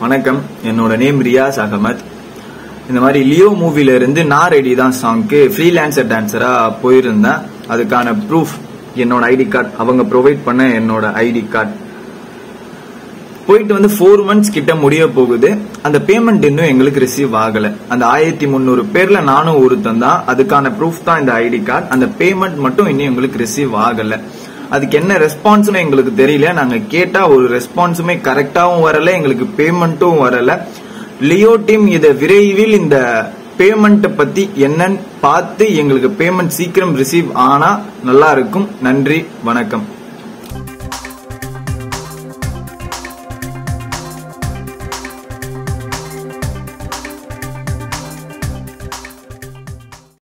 வணக்கம் என்னோட நேம் ரியாஸ் அகமத் இந்த மாதிரி லியோ மூவில இருந்து நான் ரெடி தான் சாங்க்கு ஃப்ரீலான்சர் டான்சரா போயிருந்தேன் அதுக்கான ப்ரூஃப் என்னோட ஐடி கார்டு அவங்க ப்ரொவைட் பண்ண என்னோட ஐடி கார்டு போயிட்டு வந்து ஃபோர் மந்த்ஸ் கிட்ட முடிய போகுது அந்த பேமெண்ட் இன்னும் எங்களுக்கு ரிசீவ் ஆகல அந்த ஆயிரத்தி முந்நூறு பேர்ல நானும் ஒருத்தன் தான் அதுக்கான ப்ரூஃப் தான் இந்த ஐடி கார்டு அந்த பேமெண்ட் மட்டும் இன்னும் எங்களுக்கு ரிசீவ் ஆகல அதுக்கு என்ன ரெஸ்பான்ஸ்னு எங்களுக்கு தெரியல நாங்க கேட்டா ஒரு ரெஸ்பான்ஸுமே கரெக்டாவும் வரல எங்களுக்கு பேமெண்ட்டும் வரல லியோ டீம் இதை விரைவில் இந்த பேமெண்ட் பத்தி என்னன்னு பார்த்து எங்களுக்கு பேமெண்ட் சீக்கிரம் ரிசீவ் ஆனா நல்லா இருக்கும் நன்றி வணக்கம்